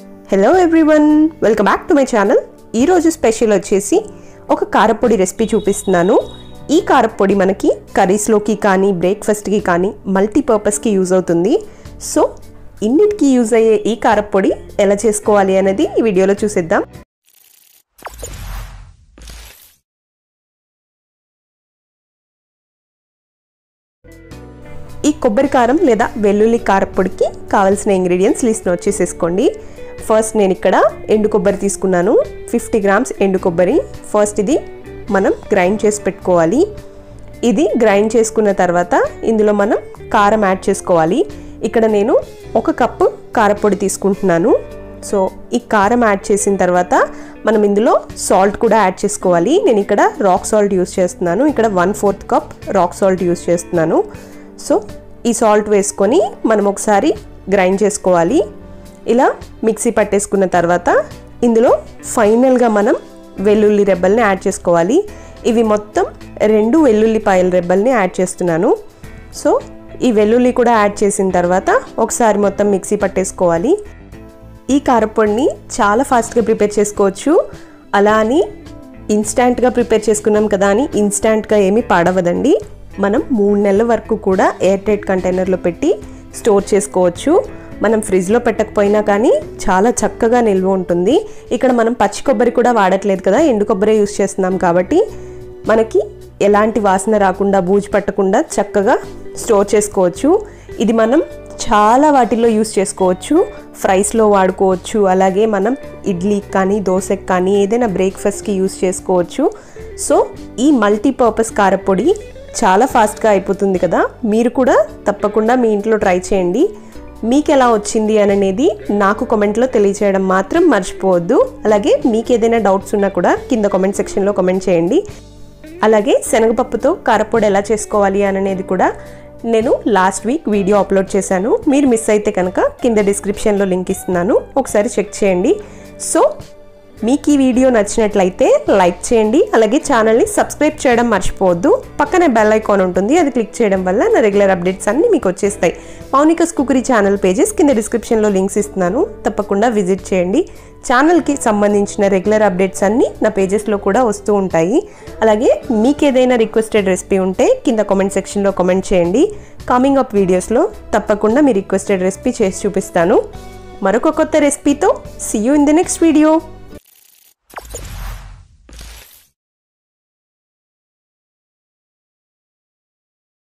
hello everyone welcome back to my channel ఈరోజు special వచ్చేసి ఒక కారపొడి రెసిపీ చూపిస్తున్నాను ఈ కారపొడి మనకి కర్రీస్లోకి కానీ బ్రేక్ఫాస్ట్కి కానీ మల్టీపర్పస్కి యూజ్ అవుతుంది సో ఇన్నిటికీ యూజ్ అయ్యే ఈ కారపొడి ఎలా చేసుకోవాలి అనేది ఈ వీడియోలో చూసేద్దాం ఈ కొబ్బరి కారం లేదా వెల్లుల్లి కారపొడికి కావాల్సిన ఇంగ్రీడియంట్స్ లిస్ట్ వచ్చేసేసుకోండి ఫస్ట్ నేను ఇక్కడ ఎండు కొబ్బరి తీసుకున్నాను ఫిఫ్టీ గ్రామ్స్ ఎండు కొబ్బరి ఫస్ట్ ఇది మనం గ్రైండ్ చేసి పెట్టుకోవాలి ఇది గ్రైండ్ చేసుకున్న తర్వాత ఇందులో మనం కారం యాడ్ చేసుకోవాలి ఇక్కడ నేను ఒక కప్పు కారపొడి తీసుకుంటున్నాను సో ఈ కారం యాడ్ చేసిన తర్వాత మనం ఇందులో సాల్ట్ కూడా యాడ్ చేసుకోవాలి నేను ఇక్కడ రాక్ సాల్ట్ యూస్ చేస్తున్నాను ఇక్కడ one fourth cup rock salt use చేస్తున్నాను సో ఈ సాల్ట్ వేసుకొని మనం ఒకసారి గ్రైండ్ చేసుకోవాలి ఇలా మిక్సీ పట్టేసుకున్న తర్వాత ఇందులో ఫైనల్గా మనం వెల్లుల్లి రెబ్బల్ని యాడ్ చేసుకోవాలి ఇవి మొత్తం రెండు వెల్లుల్లిపాయల రెబ్బల్ని యాడ్ చేస్తున్నాను సో ఈ వెల్లుల్లి కూడా యాడ్ చేసిన తర్వాత ఒకసారి మొత్తం మిక్సీ పట్టేసుకోవాలి ఈ కారపొడిని చాలా ఫాస్ట్గా ప్రిపేర్ చేసుకోవచ్చు అలా అని ఇన్స్టాంట్గా ప్రిపేర్ చేసుకున్నాం కదా అని ఇన్స్టాంట్గా ఏమీ పాడవదండి మనం మూడు నెలల వరకు కూడా ఎయిర్ టైట్ కంటైనర్లో పెట్టి స్టోర్ చేసుకోవచ్చు మనం ఫ్రిడ్జ్లో పెట్టకపోయినా కానీ చాలా చక్కగా నిల్వ ఉంటుంది ఇక్కడ మనం పచ్చి కొబ్బరి కూడా వాడట్లేదు కదా ఎండు కొబ్బరి యూస్ చేస్తున్నాం కాబట్టి మనకి ఎలాంటి వాసన రాకుండా బూజు పట్టకుండా చక్కగా స్టోర్ చేసుకోవచ్చు ఇది మనం చాలా వాటిల్లో యూస్ చేసుకోవచ్చు ఫ్రైస్లో వాడుకోవచ్చు అలాగే మనం ఇడ్లీకి కానీ దోశకి కానీ ఏదైనా బ్రేక్ఫాస్ట్కి యూస్ చేసుకోవచ్చు సో ఈ మల్టీపర్పస్ కారపొడి చాలా ఫాస్ట్గా అయిపోతుంది కదా మీరు కూడా తప్పకుండా మీ ఇంట్లో ట్రై చేయండి మీకు ఎలా వచ్చింది అనేది నాకు కామెంట్లో తెలియచేయడం మాత్రం మర్చిపోవద్దు అలాగే మీకు ఏదైనా డౌట్స్ ఉన్నా కూడా కింద కామెంట్ సెక్షన్లో కామెంట్ చేయండి అలాగే శనగపప్పుతో కారపొడి ఎలా చేసుకోవాలి అనేది కూడా నేను లాస్ట్ వీక్ వీడియో అప్లోడ్ చేశాను మీరు మిస్ అయితే కనుక కింద డిస్క్రిప్షన్లో లింక్ ఇస్తున్నాను ఒకసారి చెక్ చేయండి సో మీకు ఈ వీడియో నచ్చినట్లయితే లైక్ చేయండి అలాగే ఛానల్ని సబ్స్క్రైబ్ చేయడం మర్చిపోవద్దు పక్కనే బెల్ ఐకాన్ ఉంటుంది అది క్లిక్ చేయడం వల్ల నా రెగ్యులర్ అప్డేట్స్ అన్నీ మీకు వచ్చేస్తాయి మౌనికస్ కుకరీ ఛానల్ పేజెస్ కింద డిస్క్రిప్షన్లో లింక్స్ ఇస్తున్నాను తప్పకుండా విజిట్ చేయండి ఛానల్కి సంబంధించిన రెగ్యులర్ అప్డేట్స్ అన్నీ నా పేజెస్లో కూడా వస్తూ ఉంటాయి అలాగే మీకు ఏదైనా రిక్వెస్టెడ్ రెసిపీ ఉంటే కింద కామెంట్ సెక్షన్లో కామెంట్ చేయండి కమింగ్ అప్ వీడియోస్లో తప్పకుండా మీ రిక్వెస్టెడ్ రెసిపీ చేసి చూపిస్తాను మరొక కొత్త రెసిపీతో see you in the next video